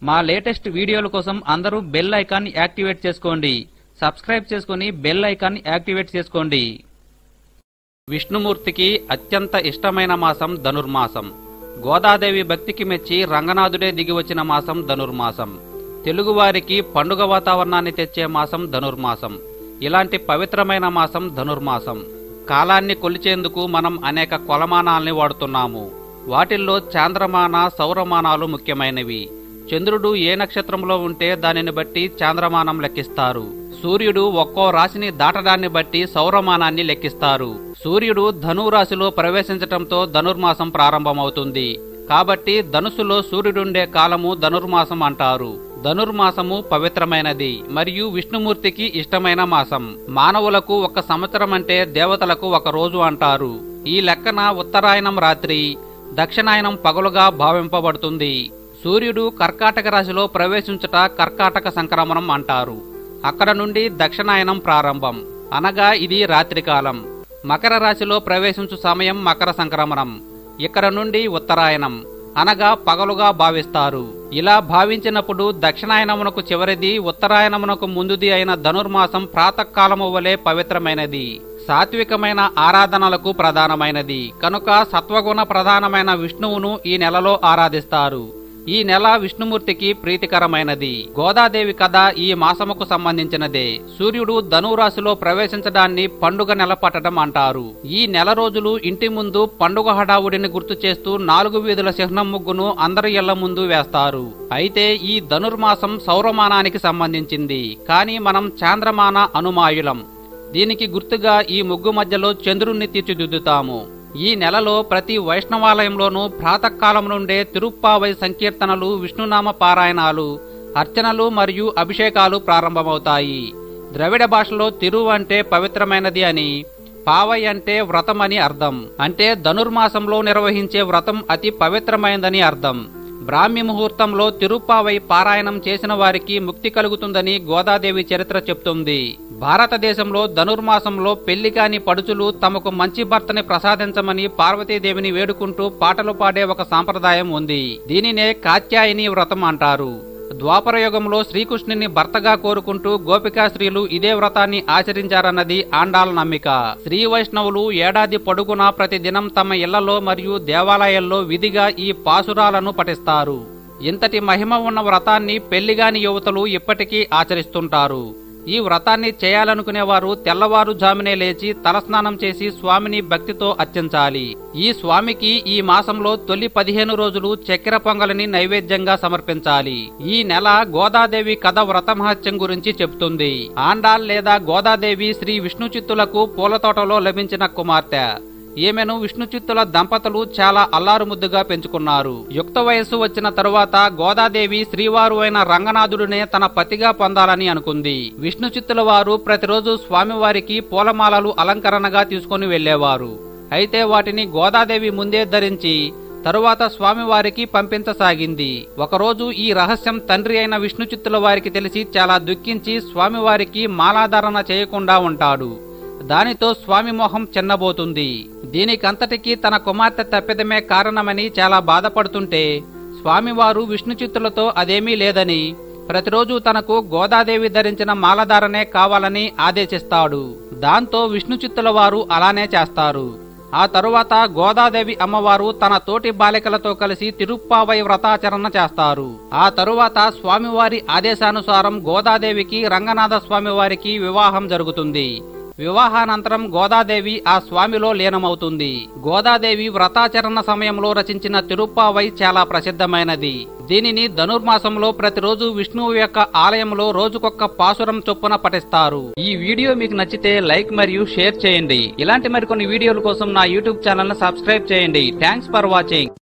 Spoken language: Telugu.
మా లేటెస్ట్ వీడియోల కోసం అందరూ బెల్ ఐకాన్ యాక్టివేట్ చేసుకోండి సబ్స్క్రైబ్ చేసుకుని బెల్ ఐకాన్ యాక్టివేట్ చేసుకోండి విష్ణుమూర్తికి అత్యంత ఇష్టమైన మాసం ధనుర్మాసం గోదాదేవి భక్తికి మెచ్చి రంగనాథుడే దిగివచ్చిన మాసం ధనుర్మాసం తెలుగువారికి పండుగ వాతావరణాన్ని తెచ్చే మాసం ధనుర్మాసం ఇలాంటి పవిత్రమైన మాసం ధనుర్మాసం కాలాన్ని కొలిచేందుకు మనం అనేక కొలమానాల్ని వాడుతున్నాము వాటిల్లో చాంద్రమాన సౌరమానాలు ముఖ్యమైనవి చంద్రుడు ఏ నక్షత్రంలో ఉంటే దానిని బట్టి చాంద్రమానం లెక్కిస్తారు సూర్యుడు ఒక్కో రాశిని దాటడాన్ని బట్టి సౌరమానాన్ని లెక్కిస్తారు సూర్యుడు ధనురాశిలో ప్రవేశించటంతో ధనుర్మాసం ప్రారంభమవుతుంది కాబట్టి ధనుసులో సూర్యుడుండే కాలము ధనుర్మాసం అంటారు ధనుర్మాసము పవిత్రమైనది మరియు విష్ణుమూర్తికి ఇష్టమైన మాసం మానవులకు ఒక సంవత్సరం అంటే దేవతలకు ఒక రోజు అంటారు ఈ లెక్కన ఉత్తరాయణం రాత్రి దక్షిణాయనం పగలుగా భావింపబడుతుంది సూర్యుడు కర్కాటక రాశిలో ప్రవేశించుట కర్కాటక సంక్రమణం అంటారు అక్కడ నుండి దక్షిణాయనం ప్రారంభం అనగా ఇది రాత్రికాలం మకర రాశిలో ప్రవేశించు సమయం మకర సంక్రమణం ఇక్కడ నుండి ఉత్తరాయణం అనగా పగలుగా భావిస్తారు ఇలా భావించినప్పుడు దక్షిణాయనమునకు చివరిది ఉత్తరాయణమునకు ముందుది అయిన ధనుర్మాసం ప్రాతకాలము వలె పవిత్రమైనది సాత్వికమైన ఆరాధనలకు ప్రధానమైనది కనుక సత్వగుణ ప్రధానమైన విష్ణువును ఈ నెలలో ఆరాధిస్తారు ఈ నెల విష్ణుమూర్తికి ప్రీతికరమైనది గోదాదేవి కథ ఈ మాసముకు సంబంధించినదే సూర్యుడు ధనురాశిలో ప్రవేశించడాన్ని పండుగ నెల పట్టడం అంటారు ఈ నెల రోజులు ఇంటి ముందు పండుగ హడావుడిని గుర్తు చేస్తూ నాలుగు వీధుల చిహ్నం ముగ్గును అందరి ఇళ్ల ముందు వేస్తారు అయితే ఈ ధనుర్మాసం సౌరమానానికి సంబంధించింది కానీ మనం చాంద్రమాన అనుమాయులం దీనికి గుర్తుగా ఈ ముగ్గు మధ్యలో చంద్రుణ్ణి తీర్చిదిద్దుతాము ఈ నెలలో ప్రతి వైష్ణవాలయంలోనూ ప్రాతకాలం నుండే తిరుప్పావై సంకీర్తనలు విష్ణునామ పారాయణాలు అర్చనలు మరియు అభిషేకాలు ప్రారంభమవుతాయి ద్రవిడ భాషలో తిరు అంటే పవిత్రమైనది అని పావై అంటే వ్రతం అని అర్థం అంటే ధనుర్మాసంలో నిర్వహించే వ్రతం అతి పవిత్రమైనదని అర్థం బ్రాహ్మి ముహూర్తంలో తిరుప్పావై పారాయణం చేసిన వారికి ముక్తి కలుగుతుందని గోదాదేవి చరిత్ర చెప్తుంది భారతదేశంలో ధనుర్మాసంలో పెళ్లి కాని పడుచులు తమకు మంచి భర్తని ప్రసాదించమని పార్వతీదేవిని వేడుకుంటూ పాటలు పాడే ఒక సాంప్రదాయం ఉంది దీనినే కాత్యాయని వ్రతం అంటారు ద్వాపరయుగంలో శ్రీకృష్ణుని భర్తగా కోరుకుంటూ గోపికా స్త్రీలు ఇదే వ్రతాన్ని ఆచరించారన్నది ఆండాల నమ్మిక శ్రీ వైష్ణవులు ఏడాది పొడుగునా ప్రతి దినం తమ ఇళ్లలో మరియు దేవాలయాల్లో విధిగా ఈ పాసురాలను పఠిస్తారు ఇంతటి మహిమ ఉన్న వ్రతాన్ని పెళ్లిగాని యువతలు ఇప్పటికీ ఆచరిస్తుంటారు ఈ వ్రతాన్ని చేయాలనుకునేవారు తెల్లవారుజామునే లేచి తలస్నానం చేసి స్వామిని భక్తితో అర్చించాలి ఈ స్వామికి ఈ మాసంలో తొలి పదిహేను రోజులు చక్కెర పొంగలిని నైవేద్యంగా సమర్పించాలి ఈ నెల గోదాదేవి కథ వ్రతమహత్యం గురించి చెప్తుంది ఆండాల్ లేదా గోదాదేవి శ్రీ విష్ణు చిత్తులకు పూలతోటలో లభించిన కుమార్తె ఈమెను విష్ణుచిత్తుల దంపతులు చాలా అల్లారుముద్దుగా పెంచుకున్నారు యుక్త వయస్సు వచ్చిన తరువాత గోదాదేవి శ్రీవారు అయిన రంగనాథుడినే తన పతిగా పొందాలని అనుకుంది విష్ణుచిత్తుల వారు ప్రతిరోజు స్వామివారికి పూలమాలలు అలంకరణగా తీసుకుని వెళ్లేవారు అయితే వాటిని గోదాదేవి ముందే ధరించి తరువాత స్వామివారికి పంపించసాగింది ఒకరోజు ఈ రహస్యం తండ్రి అయిన విష్ణుచిత్తుల వారికి తెలిసి చాలా దుఃఖించి స్వామివారికి మాలాధారణ చేయకుండా ఉంటాడు దానితో స్వామి మోహం చిన్నబోతుంది దీనికంతటికీ తన కుమార్తె తప్పిదమే కారణమని చాలా బాధపడుతుంటే స్వామివారు విష్ణుచిత్తులతో అదేమీ లేదని ప్రతిరోజు తనకు గోదాదేవి ధరించిన మాలధారనే కావాలని ఆదేశిస్తాడు దాంతో విష్ణుచిత్తుల వారు అలానే చేస్తారు ఆ తరువాత గోదాదేవి అమ్మవారు తన తోటి బాలికలతో కలిసి తిరుప్పావై వ్రతాచరణ చేస్తారు ఆ తరువాత స్వామివారి ఆదేశానుసారం గోదాదేవికి రంగనాథ స్వామివారికి వివాహం జరుగుతుంది వివాహానంతరం గోదాదేవి ఆ స్వామిలో లీనమవుతుంది గోదాదేవి వ్రతాచరణ సమయంలో రచించిన తిరుప్పావై చాలా ప్రసిద్ధమైనది దీనిని ధనుర్మాసంలో ప్రతిరోజు విష్ణువు యొక్క ఆలయంలో రోజుకొక్క పాసురం చొప్పున పఠిస్తారు ఈ వీడియో మీకు నచ్చితే లైక్ మరియు షేర్ చేయండి ఇలాంటి మరికొన్ని వీడియోల కోసం నా యూట్యూబ్ ఛానల్ ను సబ్స్క్రైబ్ చేయండి థ్యాంక్స్ ఫర్ వాచింగ్